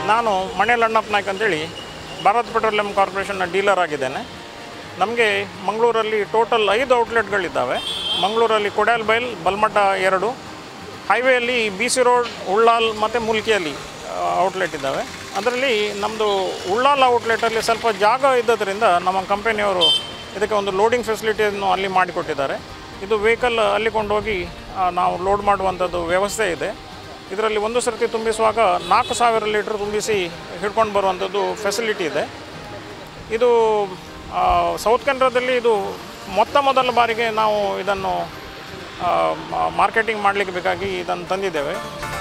ನಾನು ಮಣೇಲ್ ಅಣ್ಣಪ್ಪ ನಾಯ್ಕ್ ಅಂತೇಳಿ Bharat petroleum ಕಾರ್ಪೊರೇಷನ್ನ dealer ಆಗಿದ್ದೇನೆ ನಮಗೆ ಮಂಗಳೂರಲ್ಲಿ ಟೋಟಲ್ ಐದು ಔಟ್ಲೆಟ್ಗಳಿದ್ದಾವೆ ಮಂಗಳೂರಲ್ಲಿ ಕೊಡಾಲ್ ಬೈಲ್ ಬಲ್ಮಠ ಎರಡು ಹೈವೇಯಲ್ಲಿ ಬಿ ಸಿ ರೋಡ್ ಉಳ್ಳಾಲ್ ಮತ್ತು ಮುಲ್ಕಿಯಲ್ಲಿ ಔಟ್ಲೆಟ್ ಇದ್ದಾವೆ ಅದರಲ್ಲಿ ನಮ್ಮದು ಉಳ್ಳಾಲ್ ಔಟ್ಲೆಟಲ್ಲಿ ಸ್ವಲ್ಪ ಜಾಗ ಇದ್ದದರಿಂದ ನಮ್ಮ ಕಂಪನಿಯವರು ಇದಕ್ಕೆ ಒಂದು ಲೋಡಿಂಗ್ ಫೆಸಿಲಿಟಿಯನ್ನು ಅಲ್ಲಿ ಮಾಡಿಕೊಟ್ಟಿದ್ದಾರೆ ಇದು ವೆಹಿಕಲ್ ಅಲ್ಲಿ ಕೊಂಡೋಗಿ ಆ, ನಾವು ಲೋಡ್ ಮಾಡುವಂಥದ್ದು ವ್ಯವಸ್ಥೆ ಇದೆ ಇದರಲ್ಲಿ ಒಂದು ಸರ್ತಿ ತುಂಬಿಸುವಾಗ ನಾಲ್ಕು ಸಾವಿರ ಲೀಟ್ರ್ ತುಂಬಿಸಿ ಹಿಡ್ಕೊಂಡು ಬರುವಂಥದ್ದು ಫೆಸಿಲಿಟಿ ಇದೆ ಇದು ಆ, ಸೌತ್ ಕೆನರಾದಲ್ಲಿ ಇದು ಮೊತ್ತ ಮೊದಲ ಬಾರಿಗೆ ನಾವು ಇದನ್ನು ಮಾರ್ಕೆಟಿಂಗ್ ಮಾಡಲಿಕ್ಕೆ ಬೇಕಾಗಿ ಇದನ್ನು ತಂದಿದ್ದೇವೆ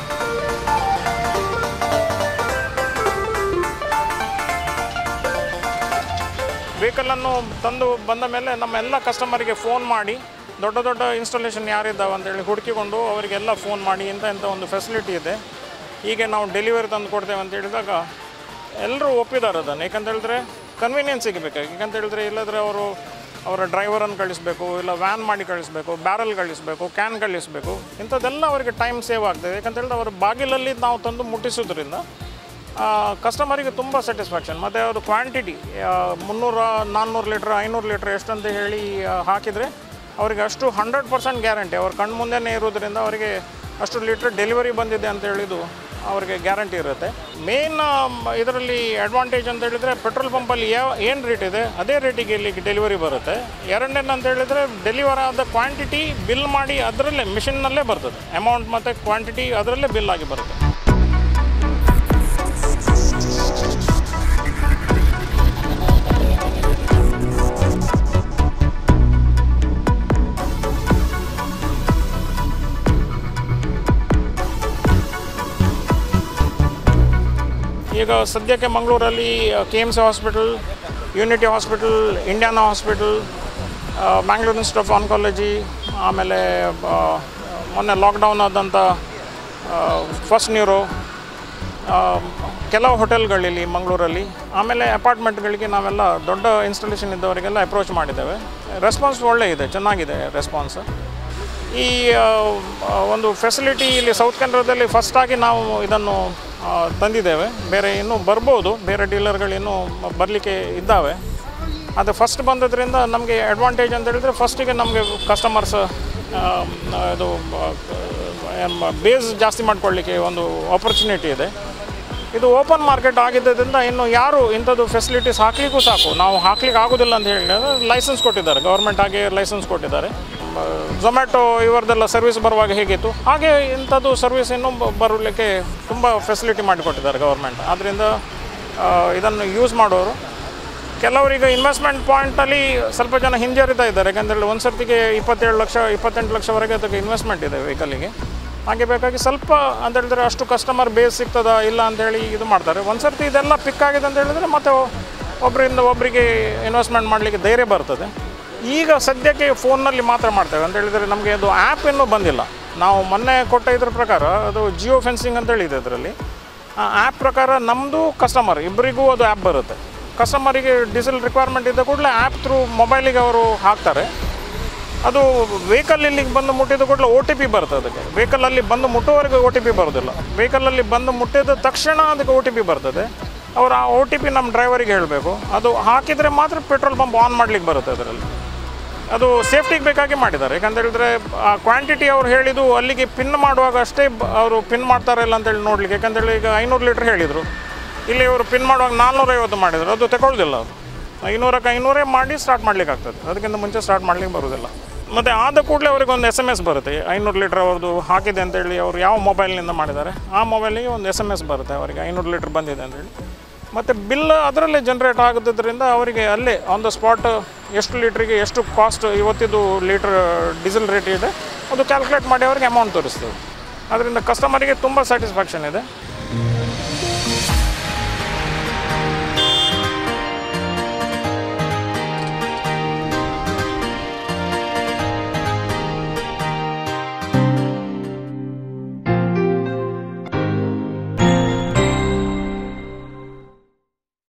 ವೆಹಿಕಲನ್ನು ತಂದು ಬಂದ ಮೇಲೆ ನಮ್ಮ ಎಲ್ಲ ಕಸ್ಟಮರಿಗೆ ಫೋನ್ ಮಾಡಿ ದೊಡ್ಡ ದೊಡ್ಡ ಇನ್ಸ್ಟಾಲೇಷನ್ ಯಾರಿದ್ದಾವೆ ಅಂತೇಳಿ ಹುಡುಕಿಕೊಂಡು ಅವರಿಗೆಲ್ಲ ಫೋನ್ ಮಾಡಿ ಇಂಥ ಇಂಥ ಒಂದು ಫೆಸಿಲಿಟಿ ಇದೆ ಹೀಗೆ ನಾವು ಡೆಲಿವರಿ ತಂದು ಕೊಡ್ತೇವೆ ಅಂತ ಹೇಳಿದಾಗ ಎಲ್ಲರೂ ಒಪ್ಪಿದ್ದಾರೆ ಅದನ್ನು ಯಾಕಂತ ಹೇಳಿದ್ರೆ ಕನ್ವೀನಿಯನ್ಸ್ ಸಿಗಬೇಕು ಯಾಕಂತ ಹೇಳಿದ್ರೆ ಇಲ್ಲದ್ರೆ ಅವರು ಅವರ ಡ್ರೈವರನ್ನು ಕಳಿಸ್ಬೇಕು ಇಲ್ಲ ವ್ಯಾನ್ ಮಾಡಿ ಕಳಿಸ್ಬೇಕು ಬ್ಯಾರಲ್ ಕಳಿಸ್ಬೇಕು ಕ್ಯಾನ್ ಕಳಿಸ್ಬೇಕು ಇಂಥದ್ದೆಲ್ಲ ಅವರಿಗೆ ಟೈಮ್ ಸೇವ್ ಆಗ್ತದೆ ಯಾಕಂತ ಹೇಳಿದ್ರೆ ಅವರ ಬಾಗಿಲಲ್ಲಿ ನಾವು ತಂದು ಮುಟ್ಟಿಸೋದ್ರಿಂದ ಕಸ್ಟಮರಿಗೆ ತುಂಬ ಸ್ಯಾಟಿಸ್ಫ್ಯಾಕ್ಷನ್ ಮತ್ತು ಅದು ಕ್ವಾಂಟಿಟಿ ಮುನ್ನೂರ ನಾನ್ನೂರು ಲೀಟ್ರ್ ಐನೂರು ಲೀಟ್ರ್ ಎಷ್ಟಂತ ಹೇಳಿ ಆ, ಹಾಕಿದರೆ ಅವರಿಗೆ ಅಷ್ಟು ಹಂಡ್ರೆಡ್ ಪರ್ಸೆಂಟ್ ಗ್ಯಾರಂಟಿ ಅವ್ರ ಕಣ್ಣು ಮುಂದೆನೇ ಇರೋದ್ರಿಂದ ಅವರಿಗೆ ಅಷ್ಟು ಲೀಟ್ರ್ ಡೆಲಿವರಿ ಬಂದಿದೆ ಅಂತ ಹೇಳಿದು ಅವರಿಗೆ ಗ್ಯಾರಂಟಿ ಇರುತ್ತೆ ಮೇನ್ ಇದರಲ್ಲಿ ಅಡ್ವಾಂಟೇಜ್ ಅಂತ ಹೇಳಿದರೆ ಪೆಟ್ರೋಲ್ ಪಂಪಲ್ಲಿ ಯಾವ ಏನು ರೇಟ್ ಇದೆ ಅದೇ ರೇಟಿಗೆ ಇಲ್ಲಿ ಡೆಲಿವರಿ ಬರುತ್ತೆ ಎರಡನೇನು ಅಂತ ಹೇಳಿದರೆ ಡೆಲಿವರ್ ಆದ ಕ್ವಾಂಟಿಟಿ ಬಿಲ್ ಮಾಡಿ ಅದರಲ್ಲೇ ಮಿಷಿನ್ನಲ್ಲೇ ಬರ್ತದೆ ಅಮೌಂಟ್ ಮತ್ತು ಕ್ವಾಂಟಿಟಿ ಅದರಲ್ಲೇ ಬಿಲ್ ಆಗಿ ಬರುತ್ತೆ ಈಗ ಸದ್ಯಕ್ಕೆ ಮಂಗಳೂರಲ್ಲಿ K M C hospital unity hospital Indiana hospital Mangalore institute of oncology ಆಮೇಲೆ ಆ, ಮೊನ್ನೆ ಲಾಕ್ಡೌನ್ ಆದಂಥ ಫಸ್ಟ್ ನ್ಯೂರೋ ಕೆಲವು ಹೋಟೆಲ್ಗಳಿಲ್ಲಿ ಮಂಗಳೂರಲ್ಲಿ ಆಮೇಲೆ ಅಪಾರ್ಟ್ಮೆಂಟ್ಗಳಿಗೆ ನಾವೆಲ್ಲ ದೊಡ್ಡ ಇನ್ಸ್ಟಾಲೇಷನ್ ಇದ್ದವರಿಗೆಲ್ಲ ಅಪ್ರೋಚ್ ಮಾಡಿದ್ದೇವೆ ರೆಸ್ಪಾನ್ಸ್ ಒಳ್ಳೆ ಇದೆ ಚೆನ್ನಾಗಿದೆ ರೆಸ್ಪಾನ್ಸ್ ಈ ಆ, ಆ, ಒಂದು ಫೆಸಿಲಿಟಿ ಇಲ್ಲಿ ಸೌತ್ ಕೆನರಾದಲ್ಲಿ ಫಸ್ಟಾಗಿ ನಾವು ಇದನ್ನು ಆ, ತಂದಿದ್ದೇವೆ ಬೇರೆ ಇನ್ನೂ ಬರ್ಬೋದು ಬೇರೆ ಡೀಲರ್ಗಳು ಇನ್ನೂ ಬರಲಿಕ್ಕೆ ಇದ್ದಾವೆ ಅದು ಫಸ್ಟ್ ಬಂದದ್ರಿಂದ ನಮಗೆ ಅಡ್ವಾಂಟೇಜ್ ಅಂತ ಹೇಳಿದರೆ ಫಸ್ಟಿಗೆ ನಮಗೆ ಕಸ್ಟಮರ್ಸ್ ಇದು ಬೇಸ್ ಜಾಸ್ತಿ ಮಾಡ್ಕೊಳ್ಳಿಕ್ಕೆ ಒಂದು ಆಪರ್ಚುನಿಟಿ ಇದೆ ಇದು ಓಪನ್ ಮಾರ್ಕೆಟ್ ಆಗಿದ್ದರಿಂದ ಇನ್ನು ಯಾರು ಇಂಥದ್ದು ಫೆಸಿಲಿಟೀಸ್ ಹಾಕ್ಲಿಕ್ಕೂ ಸಾಕು ನಾವು ಹಾಕ್ಲಿಕ್ಕೆ ಆಗೋದಿಲ್ಲ ಅಂತ ಹೇಳಿದ್ರೆ ಲೈಸೆನ್ಸ್ ಕೊಟ್ಟಿದ್ದಾರೆ ಗೌರ್ಮೆಂಟ್ ಹಾಗೆ ಲೈಸೆನ್ಸ್ ಕೊಟ್ಟಿದ್ದಾರೆ ಝೊಮ್ಯಾಟೊ ಇವರದೆಲ್ಲ ಸರ್ವಿಸ್ ಬರುವಾಗ ಹೇಗಿತ್ತು ಹಾಗೆ ಇಂಥದ್ದು ಸರ್ವಿಸ್ ಇನ್ನೂ ಬ- ಬರಲಿಕ್ಕೆ ತುಂಬ ಫೆಸಿಲಿಟಿ ಮಾಡಿಕೊಟ್ಟಿದ್ದಾರೆ ಗೌರ್ಮೆಂಟ್ ಆದ್ದರಿಂದ ಆ, ಇದನ್ನು ಯೂಸ್ ಮಾಡೋರು ಕೆಲವರಿಗೆ ಇನ್ವೆಸ್ಟ್ಮೆಂಟ್ ಪಾಯಿಂಟಲ್ಲಿ ಸ್ವಲ್ಪ ಜನ ಹಿಂಜರಿತಾ ಇದ್ದಾರೆ ಯಾಕಂದರೆ ಒಂದು ಸರ್ತಿಗೆ ಇಪ್ಪತ್ತೇಳು ಲಕ್ಷ ಇಪ್ಪತ್ತೆಂಟು ಲಕ್ಷವರೆಗೆ ಅದಕ್ಕೆ ಇನ್ವೆಸ್ಟ್ಮೆಂಟ್ ಇದೆ ವೆಹಿಕಲಿಗೆ ಹಾಗೆ ಬೇಕಾಗಿ ಸ್ವಲ್ಪ ಅಂತ ಹೇಳಿದ್ರೆ ಅಷ್ಟು ಕಸ್ಟಮರ್ ಬೇಸ್ ಸಿಗ್ತದಾ ಇಲ್ಲ ಅಂತೇಳಿ ಇದು ಮಾಡ್ತಾರೆ ಒಂದು ಸರ್ತಿ ಇದೆಲ್ಲ ಪಿಕ್ ಆಗಿದೆ ಅಂತ ಹೇಳಿದ್ರೆ ಮತ್ತೆ ಒಬ್ಬರಿಂದ ಒಬ್ಬರಿಗೆ ಇನ್ವೆಸ್ಟ್ಮೆಂಟ್ ಮಾಡಲಿಕ್ಕೆ ಧೈರ್ಯ ಬರ್ತದೆ ಈಗ ಸದ್ಯಕ್ಕೆ ಫೋನ್ನಲ್ಲಿ ಮಾತ್ರ ಮಾಡ್ತೇವೆ ಅಂತ ಹೇಳಿದರೆ ನಮಗೆ ಅದು ಆ್ಯಪ್ ಇನ್ನೂ ಬಂದಿಲ್ಲ ನಾವು ಮೊನ್ನೆ ಕೊಟ್ಟ ಇದ್ರ ಪ್ರಕಾರ ಅದು ಜಿಯೋ ಫೆನ್ಸಿಂಗ್ ಅಂತೇಳಿ ಇದೆ ಅದರಲ್ಲಿ ಆ ಆ್ಯಪ್ ಪ್ರಕಾರ ನಮ್ಮದು ಕಸ್ಟಮರ್ ಇಬ್ಬರಿಗೂ ಅದು ಆ್ಯಪ್ ಬರುತ್ತೆ ಕಸ್ಟಮರಿಗೆ ಡೀಸೆಲ್ ರಿಕ್ವೈರ್ಮೆಂಟ್ ಇದ್ದ ಕೂಡಲೇ ಆ್ಯಪ್ ಥ್ರೂ ಮೊಬೈಲಿಗೆ ಅವರು ಹಾಕ್ತಾರೆ ಅದು ವೆಹಿಕಲ್ ಇಲ್ಲಿಗೆ ಬಂದು ಮುಟ್ಟಿದ ಕೂಡಲೇ ಓ ಟಿ ಪಿ ಬರುತ್ತೆ ಅದಕ್ಕೆ ವೆಹಿಕಲಲ್ಲಿ ಬಂದು ಮುಟ್ಟುವವರೆಗೆ ಓ ಟಿ ಪಿ ಬರೋದಿಲ್ಲ ವೆಹಿಕಲಲ್ಲಿ ಬಂದು ಮುಟ್ಟಿದ ತಕ್ಷಣ ಅದಕ್ಕೆ ಓ ಟಿ ಪಿ ಬರ್ತದೆ ಅವ್ರು ಆ ಓ ಟಿ ಪಿ ನಮ್ಮ ಡ್ರೈವರಿಗೆ ಹೇಳಬೇಕು ಅದು ಹಾಕಿದರೆ ಮಾತ್ರ ಪೆಟ್ರೋಲ್ ಪಂಪ್ ಆನ್ ಮಾಡ್ಲಿಕ್ಕೆ ಬರುತ್ತೆ ಅದರಲ್ಲಿ ಅದು ಸೇಫ್ಟಿಗೆ ಬೇಕಾಗಿ ಮಾಡಿದ್ದಾರೆ ಯಾಕಂತ ಹೇಳಿದ್ರೆ ಆ ಕ್ವಾಂಟಿಟಿ ಅವ್ರು ಹೇಳಿದ್ದು ಅಲ್ಲಿಗೆ ಪಿನ್ ಮಾಡುವಾಗ ಅಷ್ಟೇ ಬ- ಅವರು ಪಿನ್ ಮಾಡ್ತಾರೆ ಇಲ್ಲ ಅಂತೇಳಿ ನೋಡ್ಲಿಕ್ಕೆ ಯಾಕಂತೇಳಿ ಈಗ ಐನೂರು ಲೀಟ್ರ್ ಹೇಳಿದರು ಇಲ್ಲಿ ಅವರು ಪಿನ್ ಮಾಡುವಾಗ ನಾನ್ನೂರೈವತ್ತು ಮಾಡಿದರು ಅದು ತಗೊಳ್ಳೋದಿಲ್ಲ ಅದು ಐನೂರಕ್ಕೆ ಐನೂರೇ ಮಾಡಿ ಸ್ಟಾರ್ಟ್ ಮಾಡ್ಲಿಕ್ಕೆ ಆಗ್ತದೆ ಅದಕ್ಕಿಂತ ಮುಂಚೆ ಸ್ಟಾರ್ಟ್ ಮಾಡ್ಲಿಕ್ಕೆ ಬರೋದಿಲ್ಲ ಮತ್ತು ಆದ ಕೂಡಲೇ ಅವ್ರಿಗೆ ಒಂದು ಎಸ್ ಎಮ್ ಎಸ್ ಬರುತ್ತೆ ಐನೂರು ಲೀಟ್ರ್ ಅವ್ರದ್ದು ಹಾಕಿದೆ ಅಂತೇಳಿ ಅವರು ಯಾವ ಮೊಬೈಲ್ನಿಂದ ಮಾಡಿದ್ದಾರೆ ಆ ಮೊಬೈಲಿಗೆ ಒಂದು ಎಸ್ ಎಮ್ ಎಸ್ ಬರುತ್ತೆ ಅವರಿಗೆ ಐನೂರು ಲೀಟ್ರ್ ಬಂದಿದೆ ಅಂತೇಳಿ ಮತ್ತು ಬಿಲ್ ಅದರಲ್ಲೇ ಜನ್ರೇಟ್ ಆಗೋದ್ರಿಂದ ಅವರಿಗೆ ಅಲ್ಲೇ ಆನ್ ದ ಸ್ಪಾಟ್ ಎಷ್ಟು ಲೀಟ್ರಿಗೆ ಎಷ್ಟು ಕಾಸ್ಟ್ ಇವತ್ತಿದ್ದು ಲೀಟ್ರ್ ಡೀಸೆಲ್ ರೇಟ್ ಇದೆ ಅದು ಕ್ಯಾಲ್ಕುಲೇಟ್ ಮಾಡಿ ಅವರಿಗೆ ಅಮೌಂಟ್ ತೋರಿಸ್ತದೆ ಅದರಿಂದ ಕಸ್ಟಮರಿಗೆ ತುಂಬ ಸ್ಯಾಟಿಸ್ಫ್ಯಾಕ್ಷನ್ ಇದೆ